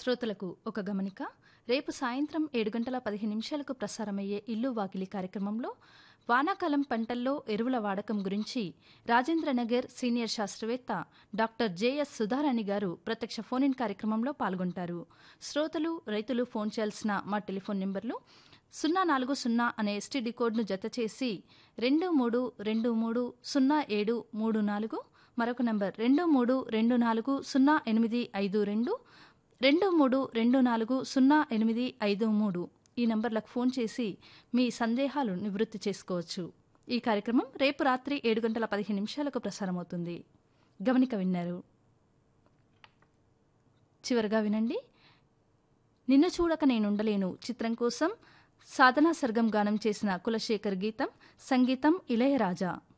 శ్రోతలకు ఒక గమనిక రేపు సాయంత్రం ఏడు గంటల పదిహేను నిమిషాలకు ప్రసారమయ్యే ఇల్లు వాకిలి కార్యక్రమంలో వానాకాలం పంటల్లో ఎరువుల వాడకం గురించి రాజేంద్రనగర్ సీనియర్ శాస్త్రవేత్త డాక్టర్ జేఎస్ సుధారాణి గారు ప్రత్యక్ష ఫోన్ ఇన్ కార్యక్రమంలో పాల్గొంటారు శ్రోతలు రైతులు ఫోన్ చేయాల్సిన మా టెలిఫోన్ నెంబర్లు సున్నా నాలుగు సున్నా అనే ఎస్టీడీ కోడ్ను జత చేసి రెండు మూడు రెండు మూడు సున్నా ఏడు మూడు నాలుగు మరొక నంబర్ రెండు మూడు రెండు నాలుగు సున్నా ఎనిమిది ఐదు రెండు రెండు మూడు రెండు నాలుగు సున్నా ఎనిమిది ఐదు మూడు ఈ నంబర్లకు ఫోన్ చేసి మీ సందేహాలు నివృత్తి చేసుకోవచ్చు ఈ కార్యక్రమం రేపు రాత్రి ఏడు గంటల పదిహేను నిమిషాలకు ప్రసారమవుతుంది గమనిక విన్నారు చివరగా వినండి నిన్ను చూడక నేనుండలేను చిత్రం కోసం సాధనా సర్గం గానం చేసిన కులశేఖర్ గీతం సంగీతం ఇళయరాజా